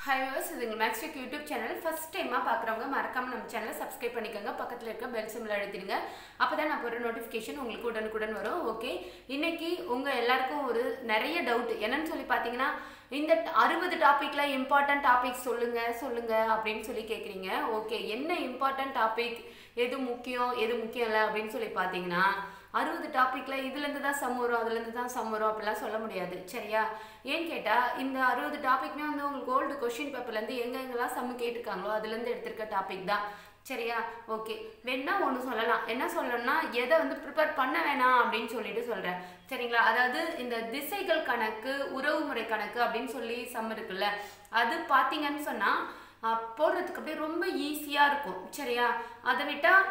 high verse இது எங்கள் மேக்ஸ்டிக் YouTube channel first டைமாக பார்க்குறவங்க மறக்காமல் நம்ம சேனலை சப்ஸ்கிரைப் பண்ணிக்கோங்க பக்கத்தில் இருக்க பெல் சிம்பிள் அழுத்திடுங்க அப்போ தான் நான் போகிற நோட்டிஃபிகேஷன் உங்களுக்கு உடனுக்குடன் வரும் ஓகே இன்னைக்கு உங்கள் எல்லாருக்கும் ஒரு நிறைய டவுட் என்னன்னு சொல்லி பார்த்தீங்கன்னா இந்த அறுபது டாப்பிக்கில் இம்பார்ட்டன்ட் டாபிக் சொல்லுங்கள் சொல்லுங்கள் அப்படின்னு சொல்லி கேட்குறீங்க ஓகே என்ன இம்பார்ட்டன்ட் டாபிக் எது முக்கியம் எது முக்கியம் இல்லை அப்படின்னு சொல்லி பார்த்தீங்கன்னா அறுபது டாப்பிக்கில் இதுலேருந்து தான் சம் வரும் அதுலேருந்து தான் சம் வரும் அப்படிலாம் சொல்ல முடியாது சரியா ஏன்னு கேட்டால் இந்த அறுபது டாபிக்மே வந்து உங்களுக்கு ஓல்டு கொஷின் பேப்பர்லேருந்து எங்கெங்கெல்லாம் சம் கேட்டிருக்காங்களோ அதுலேருந்து எடுத்திருக்க டாபிக் தான் சரியா ஓகே வேணா ஒன்று சொல்லலாம் என்ன சொல்லணும்னா எதை வந்து ப்ரிப்பேர் பண்ண வேணாம் அப்படின்னு சொல்லிட்டு சொல்கிறேன் சரிங்களா அதாவது இந்த திசைகள் கணக்கு உறவுமுறை கணக்கு அப்படின்னு சொல்லி சம் இருக்குல்ல அது பார்த்தீங்கன்னு சொன்னால் போடுறதுக்கு அப்படியே ரொம்ப ஈஸியாக இருக்கும் சரியா அதை விட்டால்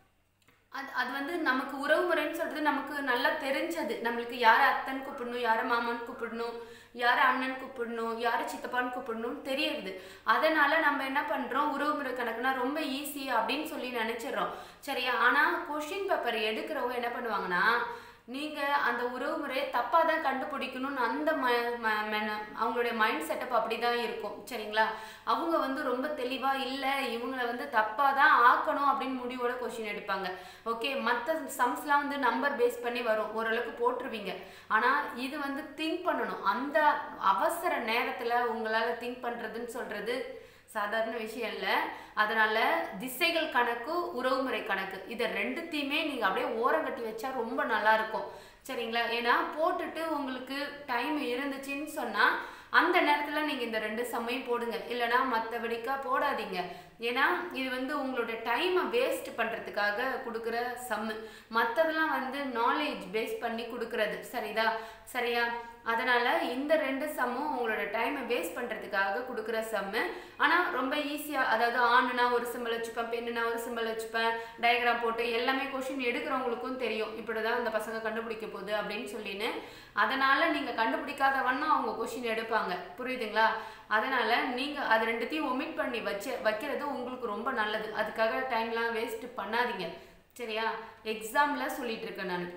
அது அது வந்து நமக்கு உறவு முறைன்னு சொல்கிறது நமக்கு நல்லா தெரிஞ்சது நம்மளுக்கு யாரை அத்தன் கூப்பிடணும் யாரை மாமன் கூப்பிடணும் யாரை அண்ணன் கூப்பிடணும் யாரை சித்தப்பான்னு கூப்பிடணும்னு தெரியுது அதனால் நம்ம என்ன பண்ணுறோம் உறவு முறை கணக்குனா ரொம்ப ஈஸி அப்படின்னு சொல்லி நினச்சிடுறோம் சரியா ஆனால் கொஷின் பேப்பர் எடுக்கிறவங்க என்ன பண்ணுவாங்கன்னா நீங்கள் அந்த உறவு முறையை தப்பாக தான் கண்டுபிடிக்கணும்னு அந்த ம அவங்களுடைய மைண்ட் செட்டப் அப்படி தான் இருக்கும் சரிங்களா அவங்க வந்து ரொம்ப தெளிவாக இல்லை இவங்களை வந்து தப்பாக தான் ஆக்கணும் அப்படின்னு முடிவோட கொஷின் எடுப்பாங்க ஓகே மற்ற சம்ஸ்லாம் வந்து நம்பர் பேஸ் பண்ணி வரும் ஓரளவுக்கு போட்டுருவீங்க ஆனால் இது வந்து திங்க் பண்ணணும் அந்த அவசர நேரத்தில் உங்களால் திங்க் பண்ணுறதுன்னு சொல்கிறது சாதாரண விஷயம் இல்லை அதனால் திசைகள் கணக்கு உறவுமுறை கணக்கு இதை ரெண்டுத்தையுமே நீங்கள் அப்படியே ஓரங்கட்டி வச்சா ரொம்ப நல்லாயிருக்கும் சரிங்களா ஏன்னா போட்டுட்டு உங்களுக்கு டைம் இருந்துச்சுன்னு சொன்னால் அந்த நேரத்தில் நீங்கள் இந்த ரெண்டு சம்மையும் போடுங்க இல்லைனா மற்றபடிக்கா போடாதீங்க ஏன்னா இது வந்து உங்களோட டைமை வேஸ்ட் பண்ணுறதுக்காக கொடுக்குற சம்மு மற்றதெல்லாம் வந்து நாலேஜ் பேஸ் பண்ணி கொடுக்குறது சரிதா சரியா அதனால் இந்த ரெண்டு சம்மும் உங்களோட டைமை வேஸ்ட் பண்ணுறதுக்காக கொடுக்குற சம்மு ஆனால் ரொம்ப ஈஸியாக அதாவது ஆணுனா ஒரு சிம்பிள் வச்சுப்பேன் பெண்ணுனா ஒரு சிம்பிள் வச்சுப்பேன் டயக்ராம் போட்டு எல்லாமே கொஷின் எடுக்கிறவங்களுக்கும் தெரியும் இப்படி தான் இந்த பசங்க கண்டுபிடிக்க போகுது அப்படின்னு சொல்லின்னு அதனால் நீங்கள் கண்டுபிடிக்காத வண்ணம் அவங்க கொஷின் எடுப்பாங்க புரியுதுங்களா அதனால் நீங்கள் அது ரெண்டுத்தையும் ஒமிட் பண்ணி வச்சு வைக்கிறது உங்களுக்கு ரொம்ப நல்லது அதுக்காக டைம்லாம் வேஸ்ட் பண்ணாதீங்க சரியா எக்ஸாமில் சொல்லிட்டு இருக்கேன் நான்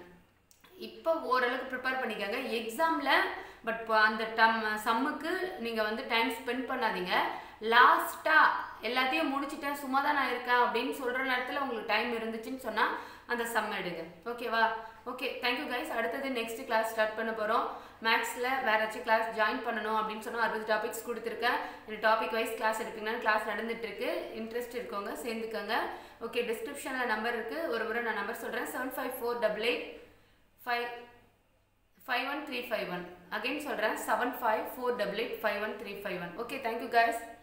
இப்போ ஓரளவுக்கு ப்ரிப்பேர் பண்ணிக்கோங்க எக்ஸாமில் பட் அந்த டம் சம்முக்கு நீங்கள் வந்து டைம் ஸ்பெண்ட் பண்ணாதீங்க லாஸ்ட்டாக எல்லாத்தையும் முடிச்சுட்டேன் சும்மா தான் நான் இருக்கேன் அப்படின்னு சொல்கிற நேரத்தில் உங்களுக்கு டைம் இருந்துச்சுன்னு சொன்னால் அந்த சம் எடுங்க ஓகேவா ஓகே தேங்க்யூ கைஸ் அடுத்தது நெக்ஸ்ட் கிளாஸ் ஸ்டார்ட் பண்ண போகிறோம் மேக்ஸில் வேறு ஏதாச்சும் கிளாஸ் ஜாயின் பண்ணணும் அப்படின்னு சொன்னால் அறுபது டாபிக்ஸ் கொடுத்துருக்கேன் இந்த டாபிக் வைஸ் கிளாஸ் எடுப்பீங்கன்னா கிளாஸ் நடந்துட்டுருக்கு இன்ட்ரெஸ்ட் இருக்கவங்க சேர்ந்துக்கோங்க ஓகே டிஸ்கிரிப்ஷனில் நம்பர் இருக்குது ஒரு முறை நான் நம்பர் சொல்கிறேன் seven five four double eight five five one three five one again சொல்கிறேன் seven five four double eight five one three five one okay thank you guys